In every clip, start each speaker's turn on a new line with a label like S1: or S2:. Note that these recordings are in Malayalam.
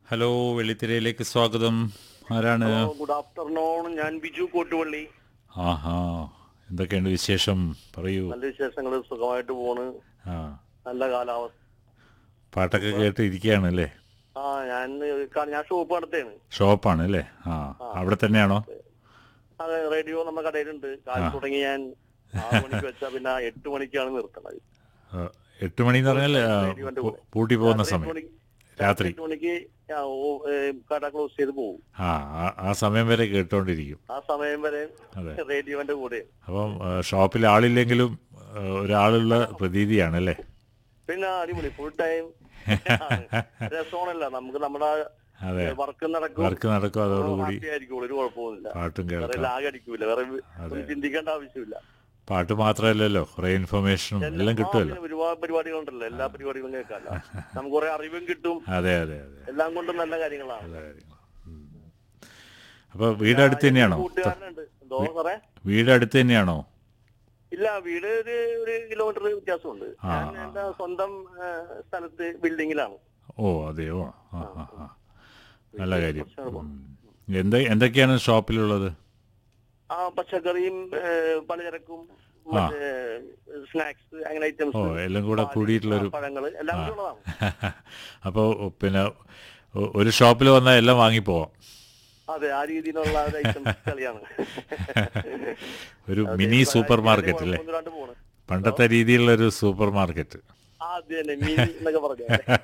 S1: ഹലോ വെള്ളിത്തിരയിലേക്ക് സ്വാഗതം ആരാണ്
S2: ഗുഡ് ആഫ്റ്റർനൂൺ ഞാൻ ബിജു കോട്ടുപള്ളി
S1: ആഹാ എന്തൊക്കെയുണ്ട് വിശേഷം പറയൂ
S2: നല്ല വിശേഷങ്ങൾ സുഖമായിട്ട് പോണ്
S1: ആ
S2: നല്ല കാലാവസ്ഥ
S1: പാട്ടൊക്കെ കേട്ട് ഇരിക്കുകയാണല്ലേ
S2: ആ ഞാൻ ക- ഞാൻ ഷോപ്പ് നടത്തുകയാണ്
S1: ഷോപ്പാണ് അല്ലേ ആ അവിടെ തന്നെയാണോ
S2: അത് റേഡിയോ നമ്മുടെ കടയിലുണ്ട് കാലത്ത് തുടങ്ങി ഞാൻ ആറ് മണിക്ക് വെച്ചാ പിന്നെ എട്ട് മണിക്കാണ് നിർത്തണത്
S1: ആ, എട്ട് മണി എന്ന് പറഞ്ഞാൽ ആ,
S2: റേഡിയോന്റെ
S1: പൂ- പൂട്ടി പോകുന്ന
S2: രാത്രി എട്ട്
S1: സമയം
S2: മണിക്ക്
S1: രാത്രി
S2: എട്ട് മണിക്ക് ആ, ഓ- ഏ, കട ക്ലോസ് ചെയ്ത് പോകും
S1: ആ ആ- ആ സമയം വരെ കേട്ടോണ്ടിരിക്കും
S2: ആ സമയം വരെ
S1: അതെ
S2: റേഡിയോന്റെ കൂടെ
S1: അപ്പം ആ, ഷോപ്പിൽ ആളില്ലെങ്കിലും ആ, ഒരാളുള്ള പ്രതീതിയാണല്ലേ
S2: പിന്നെ അടിപൊളി ഫുൾ ടൈം രസമാണല്ല നമുക്ക് നമ്മുടെ
S1: അതെ
S2: വർക്ക് നടക്കും
S1: വർക്ക് നടക്കും അതോടുകൂടി
S2: ഹാപ്പി ആയിരിക്കും ഒരു കുഴപ്പമൊന്നുമില്ല
S1: പാട്ടും
S2: വേറെ
S1: കേൾക്കാം
S2: ലാഗ് അടിക്കൂല വേറെ ഒന്നും ചിന്തിക്കേണ്ട ആവശ്യമില്ല
S1: പാട്ട് മാത്രമല്ലല്ലോ കുറെ ഇൻഫർമേഷനും എല്ലാം
S2: ആ,
S1: കിട്ടുമല്ലോ
S2: പിന്നെ ഒരുപാട് പരിപാടികളുണ്ടല്ലോ എല്ലാ പരിപാടികളും കേൾക്കാമല്ലോ നമുക്ക് കുറെ അറിവും കിട്ടും
S1: അതെ അതെ അതെ
S2: എല്ലാം കൊണ്ടും നല്ല കാര്യങ്ങളാണ്
S1: നല്ല കാര്യങ്ങൾ അപ്പൊ വീട് അടുത്ത് തന്നെയാണോ
S2: കൂട്ടുകാരനുണ്ട് എന്തോ സാറേ
S1: വീട് അടുത്ത് തന്നെയാണോ
S2: ഇല്ല വീട് ഒരു ഒരു കിലോമീറ്റർ വ്യത്യാസമുണ്ട്
S1: ആ,
S2: ഞാൻ എന്റെ സ്വന്തം ആ, സ്ഥലത്ത് ബിൽഡിങ്ങിലാണ്
S1: ഓ അതെയോ ആ ആ ആ നല്ല കാര്യം ഉം. എന്ത് എന്തൊക്കെയാണ് ഷോപ്പിലുള്ളത്
S2: ആ പച്ചക്കറിയും ഏ, പലചരക്കും മറ്റേ സ്നാക്സ് അങ്ങനെ
S1: ഓ
S2: ഐറ്റംസ്
S1: എല്ലാം കൂടെ കൂടിയിട്ടുള്ളൊരു
S2: പഴങ്ങള് എല്ലാം കൂടി ഉള്ളതാണ്
S1: അപ്പോൾ പിന്നെ ഒ- ഒരു ഷോപ്പിൽ വന്നാൽ എല്ലാം വാങ്ങിപ്പോവാം
S2: അതെ ആ രീതിയിലുള്ള ഒരു ഐറ്റംസ് കളിയാണ്
S1: ഒരു മിനി സൂപ്പർ മാർക്കറ്റ് അല്ലേ
S2: കുഴപ്പമൊന്നുമില്ലാണ്ട് പോണ്
S1: പണ്ടത്തെ രീതിയിലുള്ള ഒരു സൂപ്പർ മാർക്കറ്റ്
S2: ആ, അത് തന്നെ മിനി എന്നൊക്കെ പറഞ്ഞു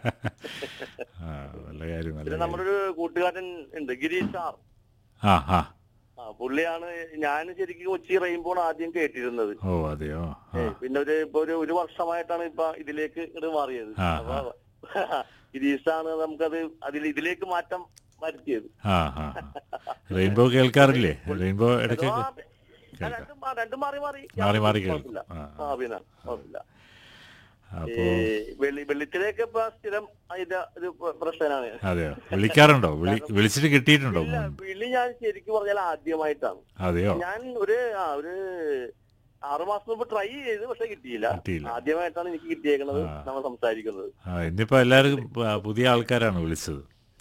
S1: ആ നല്ല കാര്യം നല്ല
S2: പിന്നെ
S1: കാര്യം
S2: നമ്മുടെ ഒരു കൂട്ടുകാരൻ ഉണ്ട് ഗിരീഷ് സാർ
S1: ആ ആ
S2: ആ പുള്ളിയാണ് ഞാൻ ശരിക്കും കൊച്ചി റെയിൻബോൺ ആദ്യം കേട്ടിരുന്നത്
S1: ഓ അതെയോ ആ
S2: ഏ, പിന്നെ ഒരു ഇപ്പൊ ഒരു ഒരു വർഷമായിട്ടാണ് ഇപ്പൊ ഇതിലേക്ക് ഇങ്ങോട്ട് മാറിയത്
S1: ആ,
S2: അപ്പൊ ഗിരീഷാണ് നമുക്കത് അതിൽ ഇതിലേക്ക് മാറ്റം വരുത്തിയത്
S1: ആ ആ റെയിൻബോ കേൾക്കാറില്ലേ റെയിൻബോ ഇടയ്ക്ക്
S2: ആ, ആ, രണ്ടും മാ- രണ്ടും മാറി മാറി
S1: മാറി മാറി
S2: കുഴപ്പമില്ല.
S1: കേൾക്കും ആ
S2: ആ പിന്നെ കുഴപ്പമില്ല
S1: അപ്പോ
S2: ഈ വെള്ളി വെള്ളിത്തിലേക്ക് ഇപ്പൊ സ്ഥിരം അതിന്റെ ഒരു പ്ര- പ്രശ്നമാണ്
S1: അതെയോ വിളിക്കാറുണ്ടോ വിളി വിളിച്ചിട്ട് കിട്ടിയിട്ടുണ്ടോ
S2: ഇല്ല വിളി ഞാൻ ശരിക്കും പറഞ്ഞാൽ ആദ്യമായിട്ടാണ്
S1: അതെയോ
S2: ഞാൻ ഒരു ആ ഒരു ആറു മാസം മുമ്പ് ട്രൈ ചെയ്ത് പക്ഷെ കിട്ടിയില്ല
S1: കിട്ടിയില്ല.
S2: ആദ്യമായിട്ടാണ് എനിക്ക് കിട്ടിയേക്കുന്നത് നമ്മൾ സംസാരിക്കുന്നത്
S1: ആ ഇന്നിപ്പോ എല്ലാവരും പ- പുതിയ ആൾക്കാരാണ് വിളിച്ചത്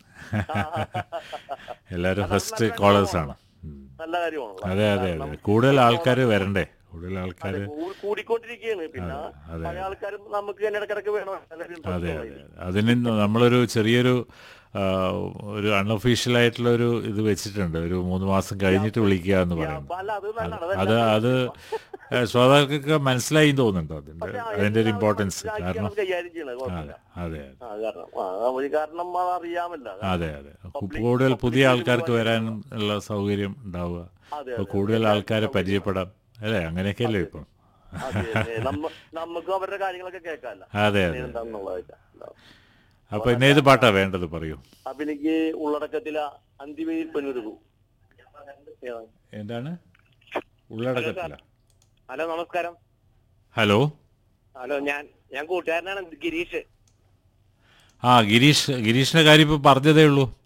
S1: എല്ലാവരും ഫസ്റ്റ് കോളേഴ്സ് ആണ് ഉം.
S2: നല്ല കാര്യമാണ്
S1: അതെ അതെ അതെ കൂടുതൽ ആൾക്കാർ വരണ്ടേ കൂടുതൽ ആൾക്കാർ
S2: കൂ- കൂടിക്കൊണ്ടിരിക്കുകയാണ് പിന്നെ
S1: അതെ.
S2: പഴയ ആൾക്കാരും നമുക്ക് തന്നെ ഇടക്കിടക്ക് വേണം എല്ലാവരും
S1: അതെ
S2: interest
S1: അതെ അതിന് നമ്മളൊരു ചെറിയൊരു ആ, ഒരു അൺഒഫീഷ്യൽ ആയിട്ടുള്ള ഒരു ഇത് വെച്ചിട്ടുണ്ട് ഒരു മൂന്ന് മാസം കഴിഞ്ഞിട്ട് വിളിക്കുക എന്ന് പറയുന്നത്
S2: അപ്പൊ അല്ല അത് നല്ലതാണ്
S1: അത് അത് ഏ, ശ്രോതാക്കൾക്ക് മനസ്സിലായി തോന്നുന്നുണ്ടോ അതിന്റെ അതിന്റെ ഒരു ഇമ്പോർട്ടൻസ്
S2: ഇതാക്കി
S1: കാരണം
S2: നമുക്ക് കൈകാര്യം ചെയ്യണം കുഴപ്പമില്ല
S1: അതെ അതെ
S2: ആ കാരണം ആ ഒരു കാരണം അത് അറിയാമല്ലോ
S1: അതെ അതെ കൂടുതൽ പുതിയ ആൾക്കാർക്ക് വരാൻ ഉള്ള സൗകര്യം ഉണ്ടാവുക
S2: അതെ
S1: അപ്പൊ കൂടുതൽ ആൾക്കാരെ പരിചയപ്പെടാം അല്ലേ അങ്ങനെയൊക്കെയല്ലേ ഇപ്പം
S2: അതെ അതെ. നമ്മ- നമുക്കും അവരുടെ കാര്യങ്ങളൊക്കെ കേൾക്കാമല്ലോ
S1: അതെ അതെ
S2: എന്താണെന്നുള്ളതൊക്കെ
S1: അപ്പൊ ഇന്ന് ഏത് പാട്ടാ വേണ്ടത് പറയൂ
S2: അപ്പൊ എനിക്ക് ഉള്ളടക്കത്തില അന്തിമയിൽ പൊന്നുരുകു
S1: എന്താണ് ഉള്ളടക്കത്തില്ല
S2: ഹലോ നമസ്കാരം
S1: ഹലോ
S2: ഹലോ ഞാൻ ഞാൻ കൂട്ടുകാരനാണ് ഗിരീഷ്
S1: ആ ഗിരീഷ് ഗിരീഷിന്റെ കാര്യം ഇപ്പൊ പറഞ്ഞതേ ഉള്ളൂ